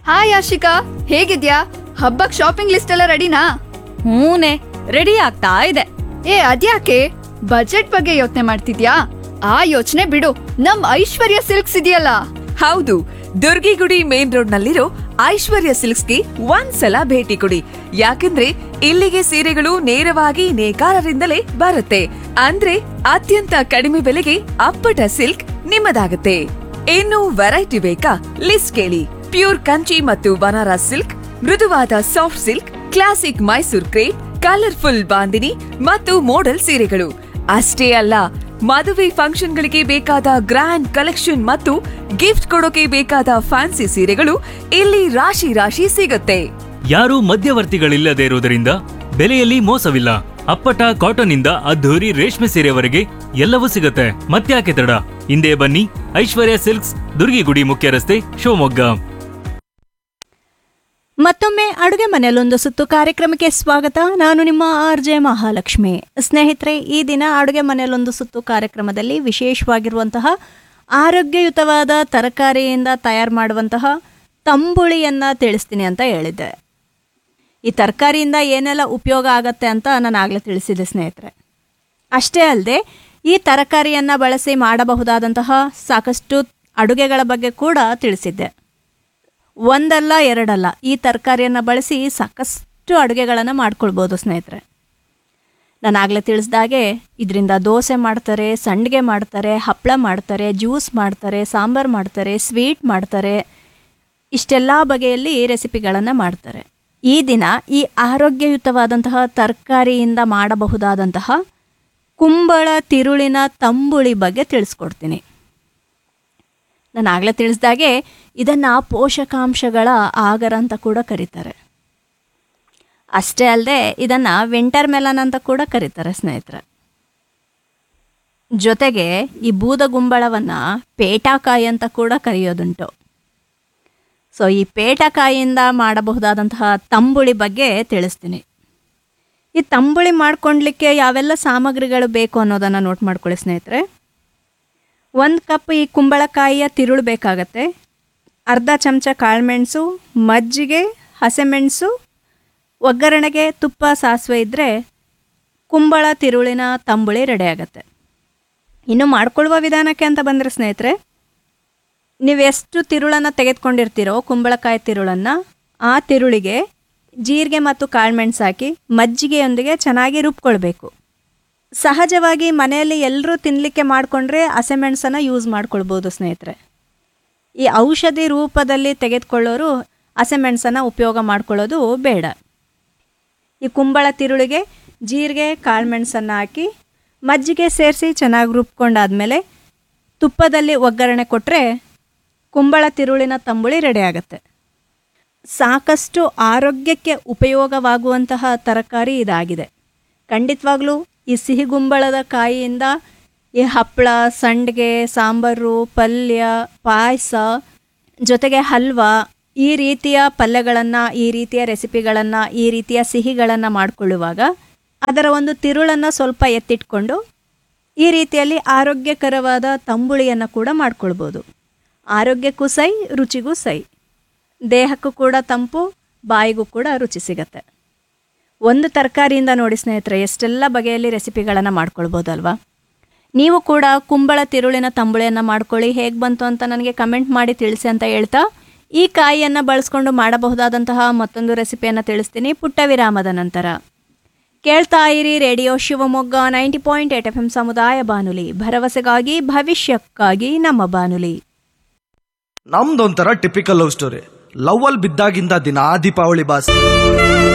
hi Ashika ಹೇಗಿದ್ಯಾ ಹಬ್ಬಕ್ shopping list ಎಲ್ಲ ರೆಡಿನಾ ಹೂನೆ ರೆಡಿ ಆಗ್ತಾ ಇದೆ ಏ ಅದ್ಯಾಕೆ ಬಜೆಟ್ ಬಗ್ಗೆ ಯೋಚನೆ ಮಾಡ್ತಿದ್ಯಾ ಆ ಯೋಚನೆ ಬಿಡು ನಮ್ ಐಶ್ವರ್ಯ ಸಿಲ್ಕ್ಸ್ ಇದೆಯಲ್ಲ ಹೌದು ದುರ್ಗಿಗುಡಿ ಮೇನ್ ರೋಡ್ ನಲ್ಲಿರೋ ಐಶ್ವರ್ಯ ಸಿಲ್ಕ್ಸ್ಗೆ ಒಂದ್ಸಲ ಭೇಟಿ ಕೊಡಿ ಯಾಕಂದ್ರೆ ಇಲ್ಲಿಗೆ ಸೀರೆಗಳು ನೇರವಾಗಿ ನೇಕಾರರಿಂದಲೇ ಬರುತ್ತೆ ಅಂದ್ರೆ ಅತ್ಯಂತ ಕಡಿಮೆ ಬೆಲೆಗೆ ಅಪ್ಪಟ ಸಿಲ್ಕ್ ನಿಮ್ಮದಾಗುತ್ತೆ ಇನ್ನು ವೆರೈಟಿ ಬೇಕಾ ಲಿಸ್ಟ್ ಕೇಳಿ ಪ್ಯೂರ್ ಕಂಚಿ ಮತ್ತು ಬನಾರಸ್ ಸಿಲ್ಕ್ ಮೃದುವಾದ soft silk classic Mysore crepe colourful bandhani ಮತ್ತು ಮೋಡಲ್ ಸೀರೆಗಳು ಅಷ್ಟೇ ಅಲ್ಲ ಮದುವೆ ಫಂಕ್ಷನ್ಗಳಿಗೆ ಬೇಕಾದ ಗ್ರ್ಯಾಂಡ್ ಕಲೆಕ್ಷನ್ ಮತ್ತು ಗಿಫ್ಟ್ ಕೊಡೋಕೆ ಬೇಕಾದ ಫ್ಯಾನ್ಸಿ ಸೀರೆಗಳು ಇಲ್ಲಿ ರಾಶಿ ರಾಶಿ ಸಿಗುತ್ತೆ ಯಾರೂ ಮಧ್ಯವರ್ತಿಗಳಿಲ್ಲದೆ ಇರುವುದರಿಂದ ಬೆಲೆಯಲ್ಲಿ ಮೋಸವಿಲ್ಲ ಅಪ್ಪಟ ಕಾಟನ್ ಇಂದ ಅದ್ಧೂರಿ ರೇಷ್ಮೆ ಸೀರೆವರೆಗೆ ಎಲ್ಲವೂ ಸಿಗುತ್ತೆ ಮತ್ತ್ಯಾಕೆ ತಡ ಹಿಂದೆ ಬನ್ನಿ ಐಶ್ವರ್ಯ ಸಿಲ್ಕ್ಸ್ ದುರ್ಗಿಗುಡಿ ಮುಖ್ಯ ರಸ್ತೆ ಶಿವಮೊಗ್ಗ ಮತ್ತೊಮ್ಮೆ ಅಡುಗೆ ಮನೆಯಲ್ಲೊಂದು ಸುತ್ತು ಕಾರ್ಯಕ್ರಮಕ್ಕೆ ಸ್ವಾಗತ ನಾನು ನಿಮ್ಮ ಆರ್ ಜೆ ಮಹಾಲಕ್ಷ್ಮಿ ಸ್ನೇಹಿತರೆ ಈ ದಿನ ಅಡುಗೆ ಮನೆಯಲ್ಲೊಂದು ಸುತ್ತು ಕಾರ್ಯಕ್ರಮದಲ್ಲಿ ವಿಶೇಷವಾಗಿರುವಂತಹ ಆರೋಗ್ಯಯುತವಾದ ತರಕಾರಿಯಿಂದ ತಯಾರು ಮಾಡುವಂತಹ ತಂಬುಳಿಯನ್ನು ತಿಳಿಸ್ತೀನಿ ಅಂತ ಹೇಳಿದ್ದೆ ಈ ತರಕಾರಿಯಿಂದ ಏನೆಲ್ಲ ಉಪಯೋಗ ಆಗತ್ತೆ ಅಂತ ನಾನು ಆಗಲೇ ತಿಳಿಸಿದೆ ಸ್ನೇಹಿತರೆ ಅಷ್ಟೇ ಅಲ್ಲದೆ ಈ ತರಕಾರಿಯನ್ನು ಬಳಸಿ ಮಾಡಬಹುದಾದಂತಹ ಸಾಕಷ್ಟು ಅಡುಗೆಗಳ ಬಗ್ಗೆ ಕೂಡ ತಿಳಿಸಿದ್ದೆ ಒಂದಲ್ಲ ಎರಡಲ್ಲ ಈ ತರಕಾರಿಯನ್ನು ಬಳಸಿ ಸಾಕಷ್ಟು ಅಡುಗೆಗಳನ್ನು ಮಾಡ್ಕೊಳ್ಬೋದು ಸ್ನೇಹಿತರೆ ನಾನು ಆಗಲೇ ತಿಳಿಸ್ದಾಗೆ ಇದರಿಂದ ದೋಸೆ ಮಾಡ್ತಾರೆ ಸಂಡಿಗೆ ಮಾಡ್ತಾರೆ ಹಪ್ಪಳ ಮಾಡ್ತಾರೆ ಜ್ಯೂಸ್ ಮಾಡ್ತಾರೆ ಸಾಂಬಾರು ಮಾಡ್ತಾರೆ ಸ್ವೀಟ್ ಮಾಡ್ತಾರೆ ಇಷ್ಟೆಲ್ಲ ಬಗೆಯಲ್ಲಿ ರೆಸಿಪಿಗಳನ್ನು ಮಾಡ್ತಾರೆ ಈ ದಿನ ಈ ಆರೋಗ್ಯಯುತವಾದಂತಹ ತರಕಾರಿಯಿಂದ ಮಾಡಬಹುದಾದಂತಹ ಕುಂಬಳ ತಿರುಳಿನ ತಂಬುಳಿ ಬಗ್ಗೆ ತಿಳಿಸ್ಕೊಡ್ತೀನಿ ನಾನು ಆಗಲೇ ತಿಳಿಸ್ದಾಗೆ ಇದನ್ನು ಪೋಷಕಾಂಶಗಳ ಆಗರ ಅಂತ ಕೂಡ ಕರೀತಾರೆ ಅಷ್ಟೇ ಅಲ್ಲದೆ ಇದನ್ನು ವಿಂಟರ್ ಮೆಲನ್ ಅಂತ ಕೂಡ ಕರೀತಾರೆ ಸ್ನೇಹಿತರೆ ಜೊತೆಗೆ ಈ ಬೂದಗುಂಬಳವನ್ನು ಪೇಟಾಕಾಯಿ ಅಂತ ಕೂಡ ಕರೆಯೋದುಂಟು ಸೊ ಈ ಪೇಟಕಾಯಿಯಿಂದ ಮಾಡಬಹುದಾದಂತಹ ತಂಬುಳಿ ಬಗ್ಗೆ ತಿಳಿಸ್ತೀನಿ ಈ ತಂಬುಳಿ ಮಾಡ್ಕೊಳ್ಲಿಕ್ಕೆ ಯಾವೆಲ್ಲ ಸಾಮಗ್ರಿಗಳು ಬೇಕು ಅನ್ನೋದನ್ನು ನೋಟ್ ಮಾಡ್ಕೊಳ್ಳಿ ಸ್ನೇಹಿತರೆ ಒಂದು ಕಪ್ ಈ ಕುಂಬಳಕಾಯಿಯ ತಿರುಳು ಬೇಕಾಗತ್ತೆ ಅರ್ಧ ಚಮಚ ಕಾಳುಮೆಣಸು ಮಜ್ಜಿಗೆ ಹಸೆಮೆಣಸು ಒಗ್ಗರಣೆಗೆ ತುಪ್ಪ ಸಾಸಿವೆ ಇದ್ದರೆ ಕುಂಬಳ ತಿರುಳಿನ ತಂಬುಳಿ ರೆಡಿ ಆಗುತ್ತೆ ಇನ್ನು ಮಾಡ್ಕೊಳ್ಳುವ ವಿಧಾನಕ್ಕೆ ಅಂತ ಬಂದರೆ ಸ್ನೇಹಿತರೆ ನೀವು ಎಷ್ಟು ತಿರುಳನ್ನು ತೆಗೆದುಕೊಂಡಿರ್ತೀರೋ ಕುಂಬಳಕಾಯಿ ತಿರುಳನ್ನು ಆ ತಿರುಳಿಗೆ ಜೀರಿಗೆ ಮತ್ತು ಕಾಳುಮೆಣಸು ಹಾಕಿ ಮಜ್ಜಿಗೆಯೊಂದಿಗೆ ಚೆನ್ನಾಗಿ ರುಬ್ಕೊಳ್ಬೇಕು ಸಹಜವಾಗಿ ಮನೆಯಲ್ಲಿ ಎಲ್ಲರೂ ತಿನ್ನಲಿಕ್ಕೆ ಮಾಡಿಕೊಂಡ್ರೆ ಹಸೆಮೆಣಸನ್ನು ಯೂಸ್ ಮಾಡ್ಕೊಳ್ಬೋದು ಸ್ನೇಹಿತರೆ ಈ ಔಷಧಿ ರೂಪದಲ್ಲಿ ತೆಗೆದುಕೊಳ್ಳೋರು ಹಸೆಮೆಣಸನ್ನು ಉಪಯೋಗ ಮಾಡ್ಕೊಳ್ಳೋದು ಬೇಡ ಈ ಕುಂಬಳ ತಿರುಳಿಗೆ ಜೀರಿಗೆ ಕಾಳುಮೆಣಸನ್ನು ಹಾಕಿ ಮಜ್ಜಿಗೆ ಸೇರಿಸಿ ಚೆನ್ನಾಗಿ ರುಬ್ಕೊಂಡಾದ್ಮೇಲೆ ತುಪ್ಪದಲ್ಲಿ ಒಗ್ಗರಣೆ ಕೊಟ್ಟರೆ ಕುಂಬಳ ತಿರುಳಿನ ತಂಬುಳಿ ರೆಡಿ ಆಗುತ್ತೆ ಸಾಕಷ್ಟು ಆರೋಗ್ಯಕ್ಕೆ ಉಪಯೋಗವಾಗುವಂತಹ ತರಕಾರಿ ಇದಾಗಿದೆ ಖಂಡಿತವಾಗ್ಲೂ ಈ ಸಿಹಿಗುಂಬಳದ ಕಾಯಿಯಿಂದ ಈ ಹಪ್ಪಳ ಸಂಡಿಗೆ ಸಾಂಬಾರು ಪಲ್ಯ ಪಾಯಸ ಜೊತೆಗೆ ಹಲ್ವಾ ಈ ರೀತಿಯ ಪಲ್ಯಗಳನ್ನು ಈ ರೀತಿಯ ರೆಸಿಪಿಗಳನ್ನು ಈ ರೀತಿಯ ಸಿಹಿಗಳನ್ನು ಮಾಡಿಕೊಳ್ಳುವಾಗ ಅದರ ಒಂದು ತಿರುಳನ್ನು ಸ್ವಲ್ಪ ಎತ್ತಿಟ್ಕೊಂಡು ಈ ರೀತಿಯಲ್ಲಿ ಆರೋಗ್ಯಕರವಾದ ತಂಬುಳಿಯನ್ನು ಕೂಡ ಮಾಡ್ಕೊಳ್ಬೋದು ಆರೋಗ್ಯಕ್ಕೂ ಸೈ ರುಚಿಗೂ ಸೈ ದೇಹಕ್ಕೂ ಕೂಡ ತಂಪು ಬಾಯಿಗೂ ಕೂಡ ರುಚಿ ಸಿಗತ್ತೆ ಒಂದು ತರಕಾರಿಯಿಂದ ನೋಡಿ ಸ್ನೇಹಿತರೆ ಎಷ್ಟೆಲ್ಲ ಬಗೆಯಲ್ಲಿ ರೆಸಿಪಿಗಳನ್ನು ಮಾಡ್ಕೊಳ್ಬೋದಲ್ವಾ ನೀವು ಕೂಡ ಕುಂಬಳ ತಿರುಳಿನ ತಂಬುಳಿಯನ್ನು ಮಾಡ್ಕೊಳ್ಳಿ ಹೇಗೆ ಬಂತು ಅಂತ ನನಗೆ ಕಮೆಂಟ್ ಮಾಡಿ ತಿಳಿಸಿ ಅಂತ ಹೇಳ್ತಾ ಈ ಕಾಯಿಯನ್ನು ಬಳಸ್ಕೊಂಡು ಮಾಡಬಹುದಾದಂತಹ ಮತ್ತೊಂದು ರೆಸಿಪಿಯನ್ನು ತಿಳಿಸ್ತೀನಿ ಪುಟ್ಟ ವಿರಾಮದ ನಂತರ ಕೇಳ್ತಾ ಇರಿ radio Shivamogga ninety point eight F M ಸಮುದಾಯ ಬಾನುಲಿ ಭರವಸೆಗಾಗಿ ಭವಿಷ್ಯಕ್ಕಾಗಿ ನಮ್ಮ ಬಾನುಲಿ ನಮ್ದೊಂಥರ ಟಿಪಿಕಲ್ ಲವ್ ಸ್ಟೋರಿ ಲವ್ ಅಲ್ಲಿ ಬಿದ್ದಾಗಿಂದ ದಿನಾ ದೀಪಾವಳಿ ಬಾಸ್